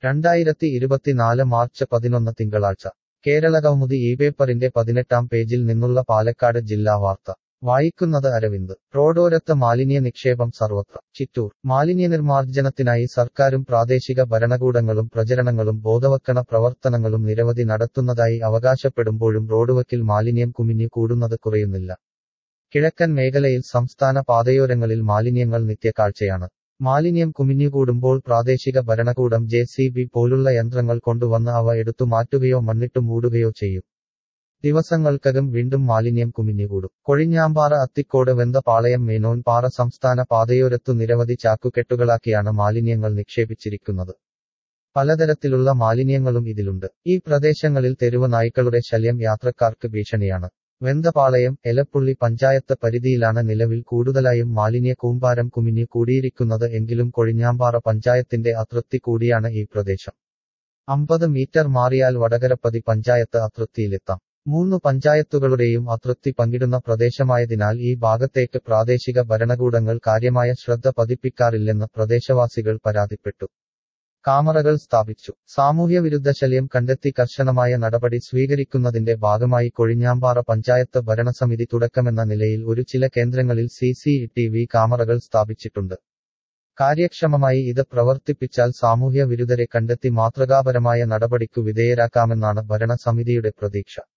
രണ്ടായിരത്തി ഇരുപത്തിനാല് മാർച്ച് പതിനൊന്ന് തിങ്കളാഴ്ച കേരള കൗമുദി ഈ പേപ്പറിന്റെ പതിനെട്ടാം പേജിൽ നിന്നുള്ള പാലക്കാട് ജില്ലാ വാർത്ത വായിക്കുന്നത് അരവിന്ദ് റോഡോരത്ത് മാലിന്യ നിക്ഷേപം സർവത്ര ചിറ്റൂർ മാലിന്യ നിർമ്മാർജ്ജനത്തിനായി സർക്കാരും പ്രാദേശിക ഭരണകൂടങ്ങളും പ്രചരണങ്ങളും ബോധവത്കരണ പ്രവർത്തനങ്ങളും നിരവധി നടത്തുന്നതായി അവകാശപ്പെടുമ്പോഴും റോഡുവക്കിൽ മാലിന്യം കുമിഞ്ഞു കൂടുന്നത് കുറയുന്നില്ല കിഴക്കൻ മേഖലയിൽ സംസ്ഥാന പാതയോരങ്ങളിൽ മാലിന്യങ്ങൾ നിത്യക്കാഴ്ചയാണ് മാലിന്യം കുമിഞ്ഞുകൂടുമ്പോൾ പ്രാദേശിക ഭരണകൂടം ജെ സി ബി പോലുള്ള യന്ത്രങ്ങൾ കൊണ്ടുവന്ന് അവ എടുത്തു മാറ്റുകയോ മണ്ണിട്ടു മൂടുകയോ ചെയ്യും ദിവസങ്ങൾക്കകം വീണ്ടും മാലിന്യം കുമിഞ്ഞുകൂടും കൊഴിഞ്ഞാമ്പാറ അത്തിക്കോട് വെന്തപാളയം മേനോൻ പാറ സംസ്ഥാന പാതയോരത്തു നിരവധി ചാക്കുകെട്ടുകളാക്കിയാണ് മാലിന്യങ്ങൾ നിക്ഷേപിച്ചിരിക്കുന്നത് പലതരത്തിലുള്ള മാലിന്യങ്ങളും ഇതിലുണ്ട് ഈ പ്രദേശങ്ങളിൽ തെരുവ് നായ്ക്കളുടെ ശല്യം യാത്രക്കാർക്ക് ഭീഷണിയാണ് വെന്തപാളയം എലപ്പുള്ളി പഞ്ചായത്ത് പരിധിയിലാണ് നിലവിൽ കൂടുതലായും മാലിന്യ കൂമ്പാരം കുമിഞ്ഞു കൂടിയിരിക്കുന്നത് എങ്കിലും കൊഴിഞ്ഞാമ്പാറ പഞ്ചായത്തിന്റെ അതൃപ്തി കൂടിയാണ് ഈ പ്രദേശം അമ്പത് മീറ്റർ മാറിയാൽ വടകരപ്പതി പഞ്ചായത്ത് അതൃപ്തിയിലെത്താം മൂന്ന് പഞ്ചായത്തുകളുടെയും അതൃപ്തി പങ്കിടുന്ന പ്രദേശമായതിനാൽ ഈ ഭാഗത്തേക്ക് പ്രാദേശിക ഭരണകൂടങ്ങൾ കാര്യമായ ശ്രദ്ധ പതിപ്പിക്കാറില്ലെന്ന് പ്രദേശവാസികൾ പരാതിപ്പെട്ടു കാമറകൾ സ്ഥാപിച്ചു സാമൂഹ്യ വിരുദ്ധ ശല്യം കണ്ടെത്തി കർശനമായ നടപടി സ്വീകരിക്കുന്നതിന്റെ ഭാഗമായി കൊഴിഞ്ഞാമ്പാറ പഞ്ചായത്ത് ഭരണസമിതി തുടക്കമെന്ന നിലയിൽ ഒരു ചില കേന്ദ്രങ്ങളിൽ സി സി ടി വി കാമറകൾ സ്ഥാപിച്ചിട്ടുണ്ട് കാര്യക്ഷമമായി ഇത് പ്രവർത്തിപ്പിച്ചാൽ സാമൂഹ്യ വിരുദ്ധരെ കണ്ടെത്തി മാതൃകാപരമായ നടപടിക്കു വിധേയരാക്കാമെന്നാണ് ഭരണസമിതിയുടെ പ്രതീക്ഷ